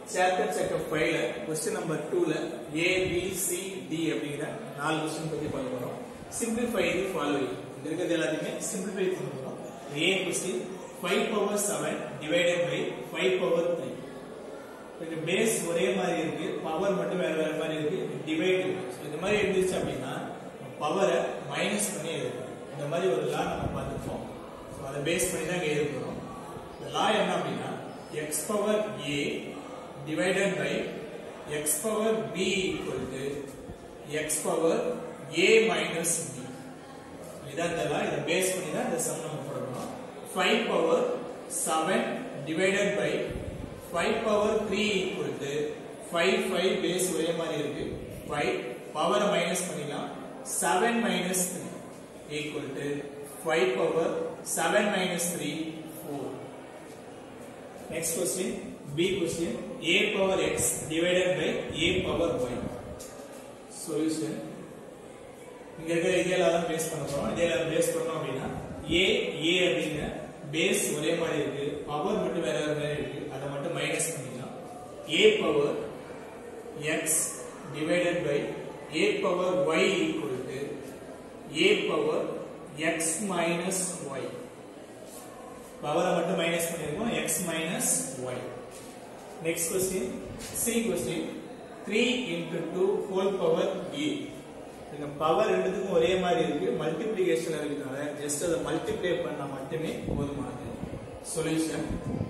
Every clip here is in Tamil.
சாப்டர் செக்அப் ஃபைவ்ல கொஸ்டின் நம்பர் டூல ஏ பி சி டி அப்படிங்கிற நாலு கொஸ்டின் பத்தி பார்க்க போறோம் சிம்பிளிஃபை தி ஃபாலோயிங் இந்த இருக்கிறது எல்லாத்தையுமே சிம்பிளிஃபை பண்ண போறோம் A question five power seven divided by five power three இந்த பேஸ் ஒரே மாதிரி இருக்கு பவர் மட்டும் வேற வேற மாதிரி இருக்கு டிவைட் இருக்கு So, இந்த மாதிரி இருந்துச்சு அப்படின்னா பவரை மைனஸ் பண்ணி எழுதணும் இந்த மாதிரி ஒரு லா நம்ம பார்த்துப்போம் ஸோ அதை பேஸ் பண்ணி தான் இங்கே எழுத போகிறோம் இந்த லா என்ன அப்படின்னா x power A divided by x power B equal to x power A minus B இதான் இந்த லா இதை பேஸ் பண்ணி தான் இந்த சம் நம்ம போடணும் five power seven divided by five power three equal to five five base ஒரே மாதிரி இருக்கு ஃபைவ் பவரை மைனஸ் பண்ணிக்கலாம் seven minus three equal to five power seven minus three four next question B question A power x divided by A power y solution இங்க இருக்கிற இதெல்லாம் தான் பேஸ் பண்ண போறோம் இதெல்லாம் பேஸ் பண்ணோம் அப்படின்னா ஏ ஏ அப்படிங்கிற பேஸ் ஒரே மாதிரி இருக்கு பவர் மட்டும் வேற வேற மாதிரி இருக்கு அதை மட்டும் மைனஸ் பண்ணிக்கலாம் A power x divided by A power y equal to A power x minus y பவரை மட்டும் மைனஸ் பண்ணிருக்கோம் x minus y next question C question three into two whole power A இந்த பவர் ரெண்டுத்துக்கும் ஒரே மாதிரி இருக்கு மல்டிப்ளிகேஷன் இருக்கிறதுனால ஜஸ்ட் அதை மல்டிப்ளை பண்ணா மட்டுமே போதுமானது solution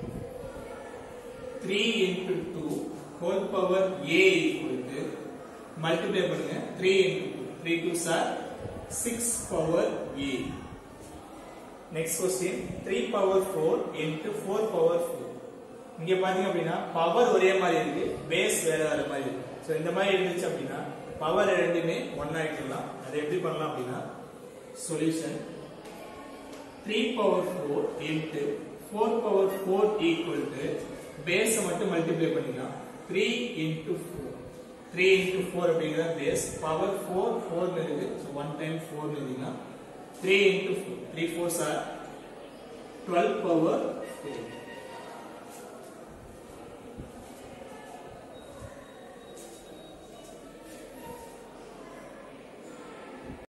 three into two whole power A equal to multiply பண்ணுங்க three into two three twos are six power A next question three power four into four power four இங்க பாத்தீங்க அப்படின்னா பவர் ஒரே மாதிரி இருக்கு பேஸ் வேற வேற மாதிரி இருக்கு ஸோ இந்த மாதிரி இருந்துச்சு அப்படின்னா பவர் ரெண்டுமே ஒன் ஆகிக்கலாம் அதை எப்படி பண்ணலாம் அப்படின்னா solution three power four into four power four equal to பேஸை மட்டும் மல்டிப்ளை பண்ணிக்கலாம் three into four three into four அப்படிங்கிற பேஸ் பவர் ஃபோர் ஃபோர்னு இருக்கு ஸோ ஒன் டைம் ஃபோர்னு இருந்தீங்கன்னா three into four three fours are twelve power